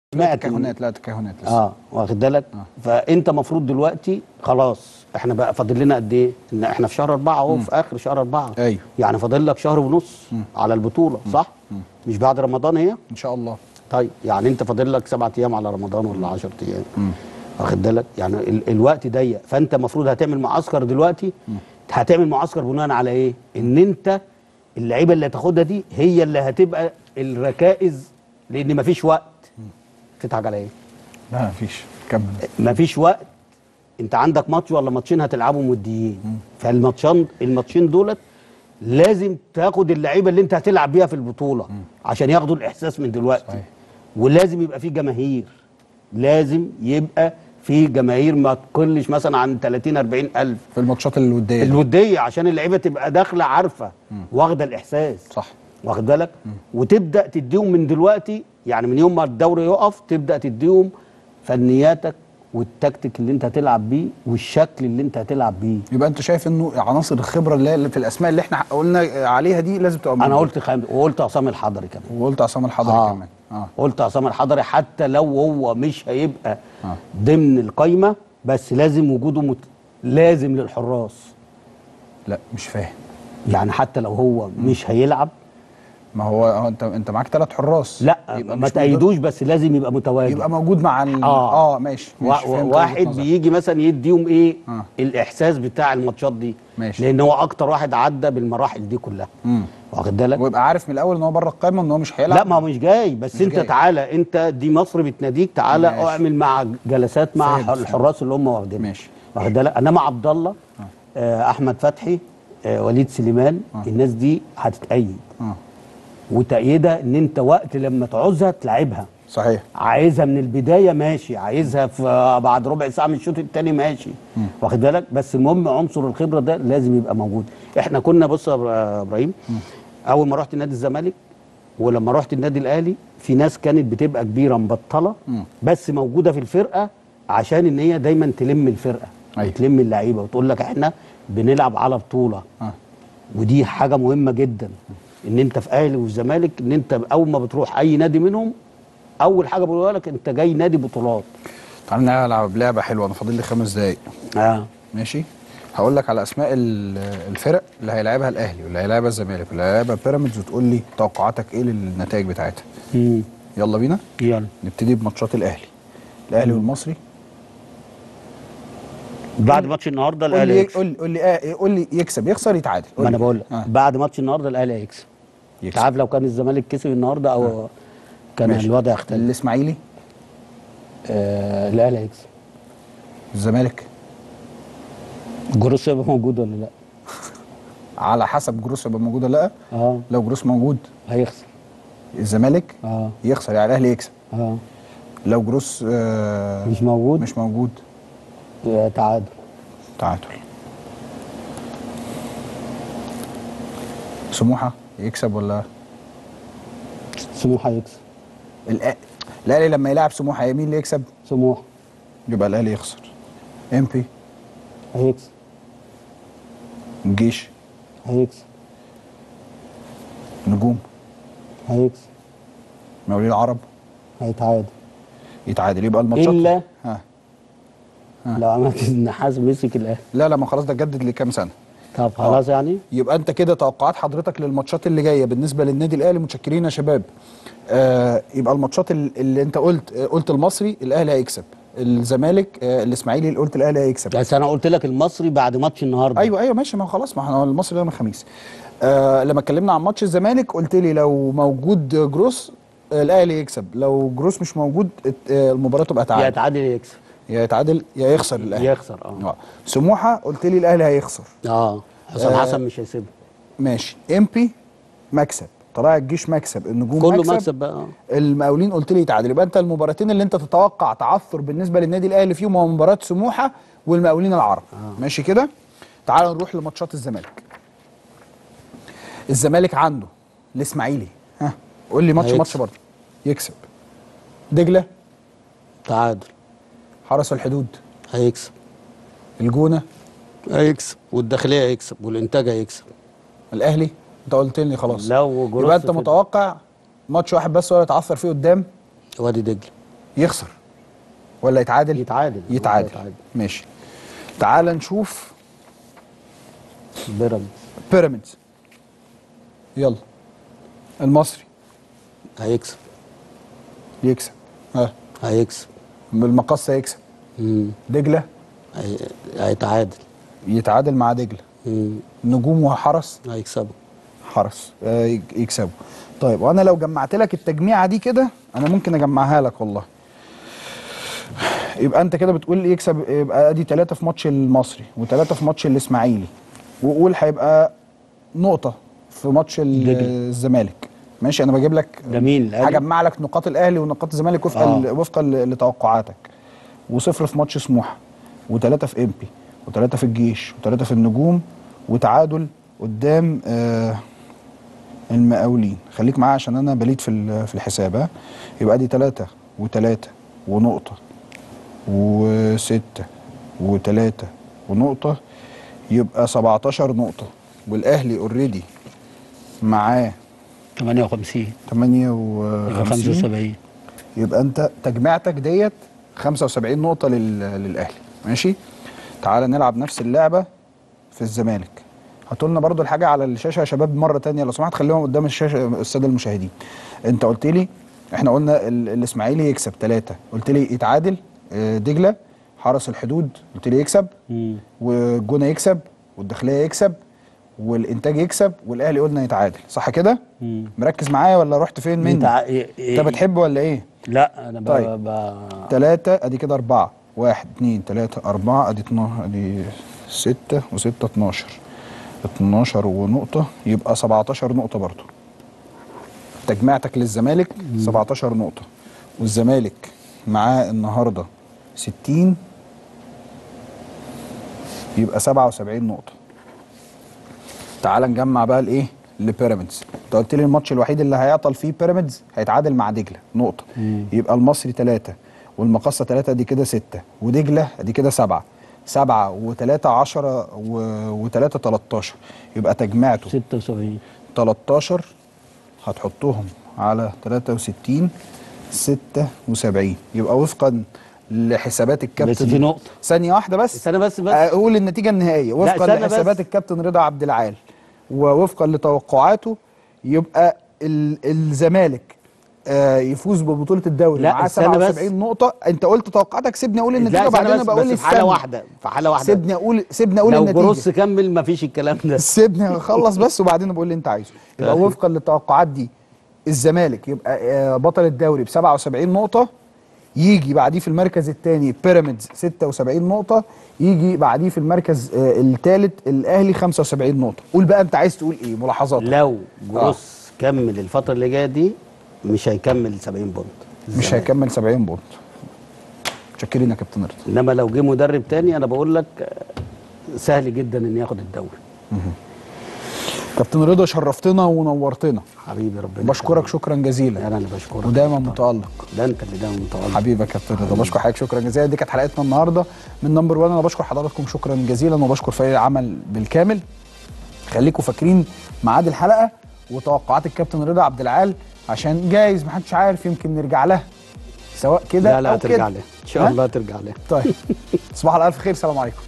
لا سمعت إن- تكهنات لا تكهنات لسه اه واخد بالك فانت المفروض دلوقتي خلاص احنا بقى فاضل لنا قد ايه ان احنا في شهر أربعة اهو في اخر شهر أربعة أيوه. يعني فاضل لك شهر ونص على البطوله صح مش بعد رمضان هي ان شاء الله طيب يعني انت فاضل لك سبعة ايام على رمضان ولا 10 ايام واخد بالك يعني ال الوقت ضيق فانت المفروض هتعمل معسكر دلوقتي هتعمل معسكر بناء على ايه ان انت اللعيبه اللي هتاخدها دي هي اللي هتبقى الركائز لان مفيش وقت تضحك على ايه لا مفيش كمل مفيش وقت انت عندك ماتش ولا ماتشين هتلعبهم وديين فالماتشان الماتشين دولت لازم تاخد اللعيبه اللي انت هتلعب بيها في البطوله عشان ياخدوا الاحساس من دلوقتي صحيح. ولازم يبقى في جماهير لازم يبقى في جماهير ما تقلش مثلا عن 30 40 الف في الماتشات الوديه دي. الوديه عشان اللعيبه تبقى داخله عارفه واخده الاحساس صح واخد بالك وتبدا تديهم من دلوقتي يعني من يوم ما الدوري يقف تبدا تديهم فنياتك والتكتيك اللي انت هتلعب بيه والشكل اللي انت هتلعب بيه يبقى انت شايف انه عناصر الخبره اللي هي في الاسماء اللي احنا قلنا عليها دي لازم تبقى انا موجودة. قلت خام... وقلت عصام الحضري كمان وقلت عصام الحضري آه. كمان اه قلت عصام الحضري حتى لو هو مش هيبقى آه. ضمن القايمه بس لازم وجوده مت... لازم للحراس لا مش فاهم يعني حتى لو هو مش هيلعب ما هو هو انت انت معاك ثلاث حراس لا يبقى ما مش تأيدوش بس لازم يبقى متواجد يبقى موجود مع ال... آه. اه ماشي وا- ماشي فهمت وجهة واحد نظرك. بيجي مثلا يديهم ايه آه. الاحساس بتاع الماتشات دي ماشي. لان هو اكتر واحد عدى بالمراحل دي كلها مم. واخد بالك ويبقى عارف من الاول ان هو بره القايمه ان هو مش هيلعب لا ما هو مش جاي بس مش انت جاي. تعالى انت دي مصر بتناديك تعالى ماشي. اعمل مع جلسات مع فهمت، فهمت. الحراس اللي هم واخدين ماشي. واخد بالك انما عبد الله آه احمد فتحي آه وليد سليمان الناس دي هتتأيد اه وتأييدها ان انت وقت لما تعوزها تلعبها صحيح عايزها من البدايه ماشي عايزها في بعد ربع ساعه من الشوط الثاني ماشي واخد بالك بس المهم عنصر الخبره ده لازم يبقى موجود احنا كنا بص يا إبرا- يا ابراهيم اول ما رحت نادي الزمالك ولما رحت النادي الاهلي في ناس كانت بتبقى كبيره مبطله بس موجوده في الفرقه عشان ان هي دايما تلم الفرقه أيوة. تلم اللعيبه وتقول لك احنا بنلعب على بطوله اه ودي حاجه مهمه جدا ان انت في اهلي وفي زمالك ان انت اول ما بتروح اي نادي منهم اول حاجه بقولها لك انت جاي نادي بطولات تعالى نلعب لعبه حلوه انا فاضل لي خمس دقايق اه ماشي هقول لك على اسماء ال- الفرق اللي هيلعبها الاهلي واللي هيلعبها الزمالك واللي هيلعبها بيراميدز وتقول لي توقعاتك ايه للنتائج بتاعتها امم يلا بينا يلا نبتدي بماتشات الاهلي الاهلي والمصري بعد ماتش النهارده قول الاهلي لي هيكسب قول لي قول لي آه قول لي يكسب يخسر يتعادل قول ما انا لي. بقول لك آه. بعد ماتش النهارده الاهلي هيكسب انت يكسب عارف لو كان الزمالك كسب النهارده او كان ماشي. الوضع يختلف الاسماعيلي آه الاهلي هيكسب الزمالك جروس هيبقى موجود ولا لا على حسب جروس يبقى موجود ولا لا اه لو جروس موجود هيخسر الزمالك اه يخسر يعني الاهلي يكسب اه لو جروس آه مش موجود مش موجود آه، تعادل تعادل سموحه يكسب ولا سموحه هيكسب الأ- الاهلي لما يلعب سموحه يمين اللي يكسب سموحه يبقى الاهلي يخسر ام بي هيكسب الجيش هيكسب نجوم هيكسب مقاولين العرب هيتعادل يتعادل يبقى الماتشات إلا ها لو عملت النحاس مسك الاهلي لا لا ما خلاص ده جدد لكام سنه طب خلاص يعني يبقى انت كده توقعات حضرتك للماتشات اللي جايه بالنسبه للنادي الاهلي متشكرين يا شباب آه يبقى الماتشات ال- اللي انت قلت آه، قلت المصري الاهلي هيكسب الزمالك آه الاسماعيلي اللي قلت الاهلي هيكسب بس انا قلت لك المصري بعد ماتش النهارده ايوه ايوه ماشي ما هو خلاص ما احنا المصري ده يوم الخميس آه لما اتكلمنا عن ماتش الزمالك قلت لي لو موجود جروس آه الاهلي يكسب لو جروس مش موجود ات- آه المباراه تبقى يا تعادل يتعادل يا يكسب يا يتعادل يا يخسر الاهلي يخسر اه اه سموحه قلت لي الاهلي هيخسر اه حسام آه. حسن مش هيسيبها ماشي امبي مكسب طلائع الجيش مكسب النجوم كله مكسب, مكسب بقى آه. المقاولين قلت لي يتعادل يبقى انت المباراتين اللي انت تتوقع تعثر بالنسبه للنادي الاهلي فيهم هو مباراه سموحه والمقاولين العرب آه. ماشي كده تعال نروح لماتشات الزمالك الزمالك عنده الاسماعيلي ها قول لي ماتش هيكسب. ماتش برضه يكسب دجله تعادل حرس الحدود هيكسب الجونه هيكسب والداخليه هيكسب والانتاج هيكسب الاهلي انت قلت لي خلاص لو جروس يبقى انت في- متوقع ماتش واحد بس هو اللي يتعثر فيه قدام وادي دجله يخسر ولا يتعادل يتعادل يتعادل يتعادل. ماشي تعال نشوف بيراميدز بيراميدز يلا المصري هيكسب يكسب ها هيكسب بالمقص هيكسب مم. دجله هي... هيتعادل يتعادل مع دجله مم. نجوم وحرس هيكسبوا حرس آه، يك- يكسبوا طيب وانا لو جمعت لك التجميعه دي كده انا ممكن اجمعها لك والله يبقى انت كده بتقول يكسب يبقى ادي ثلاثه في ماتش المصري وثلاثه في ماتش الاسماعيلي وقول هيبقى نقطه في ماتش ال- دجلة. الزمالك ماشي انا بجيب لك جميل الأهلي. هجمع لك نقاط الاهلي ونقاط الزمالك وفقا آه. ل- وفقا ل- لتوقعاتك وصفر في ماتش سموحه وثلاثه في امبي وثلاثه في الجيش وثلاثه في النجوم وتعادل قدام آه المقاولين خليك معايا عشان انا بليد في ال- في الحساب ها يبقى دي ثلاثة وثلاثة ونقطة وستة وثلاثة ونقطة يبقى 17 نقطة والاهلي اوريدي معاه 58 58 75 يبقى انت تجميعتك ديت 75 نقطة لل... للاهلي ماشي تعال نلعب نفس اللعبة في الزمالك هاتوا لنا برضو الحاجة على الشاشة يا شباب مرة تانية لو سمحت خليهم قدام الشاشة السادة المشاهدين انت قلت لي احنا قلنا ال... الاسماعيلي يكسب ثلاثة قلت لي يتعادل آه، دجلة حرس الحدود قلت لي يكسب مم. والجونة يكسب والداخلية يكسب والانتاج يكسب والاهلي قلنا يتعادل صح كده مم. مركز معايا ولا رحت فين مني يتع... انت بتحب ولا ايه لا انا ب... طيب. ب... تلاتة ادي كده اربعة واحد اتنين تلاتة اربعة ادي اتنا- ادي ستة وستة اتناشر اتناشر ونقطة يبقى سبعتاشر نقطة برضو تجميعتك للزمالك سبعتاشر نقطة والزمالك معاه النهاردة ستين يبقى سبعة وسبعين نقطة تعال نجمع بقى الايه لبيراميدز انت قلت لي الماتش الوحيد اللي هيعطل فيه بيراميدز هيتعادل مع دجله نقطه مم. يبقى المصري ثلاثة والمقصه ثلاثة دي كده ستة ودجله دي كده سبعة سبعة وثلاثة عشرة و- وثلاثة 13 يبقى تجميعته 76 13 هتحطهم على 63 76 يبقى وفقا لحسابات الكابتن بس في نقطة. ثانية واحدة بس استنى بس بس اقول النتيجه النهائيه وفقا استنى بس. لحسابات الكابتن رضا عبد العال ووفقا لتوقعاته يبقى ال- الزمالك آه، يفوز ببطوله الدوري لا، معاه استنى بس. 77 نقطه انت قلت توقعاتك سيبني اقول النتيجه لا وبعدين استنى بس, بقول بس لي في حالة استنى. واحدة في حالة واحدة سيبني اقول سيبني اقول لو النتيجه جروس كمل مفيش الكلام ده سيبني اخلص بس وبعدين بقول اللي انت عايزه يبقى طيب. وفقا للتوقعات دي الزمالك يبقى آه، بطل الدوري ب 77 نقطه يجي بعديه في المركز الثاني بيراميدز 76 نقطه يجي بعديه في المركز الثالث الاهلي 75 نقطه قول بقى انت عايز تقول ايه ملاحظات لو جروس كمل الفترة اللي جاية دي مش هيكمل 70 بونت مش الزمالك. هيكمل 70 بونت متشكرين يا كابتن رضا انما لو جه مدرب تاني انا بقول لك آه، سهل جدا ان ياخد الدوري كابتن رضا شرفتنا ونورتنا حبيبي ربنا بشكرك يخليك. شكرا جزيلا انا اللي بشكرك ودايما متالق ده انت اللي دايما متواضع حبيبي يا كابتن رضا بشكر حضرتك شكرا جزيلا دي كانت حلقتنا النهارده من نمبر 1 انا بشكر حضراتكم شكرا جزيلا وبشكر فريق العمل بالكامل خليكم فاكرين ميعاد الحلقه وتوقعات الكابتن رضا عبد العال عشان جايز محدش عارف يمكن نرجع لها سواء كده لا لا او هترجع كده لها ان شاء ها؟ الله ترجع لها طيب تصبحوا على الف خير سلام عليكم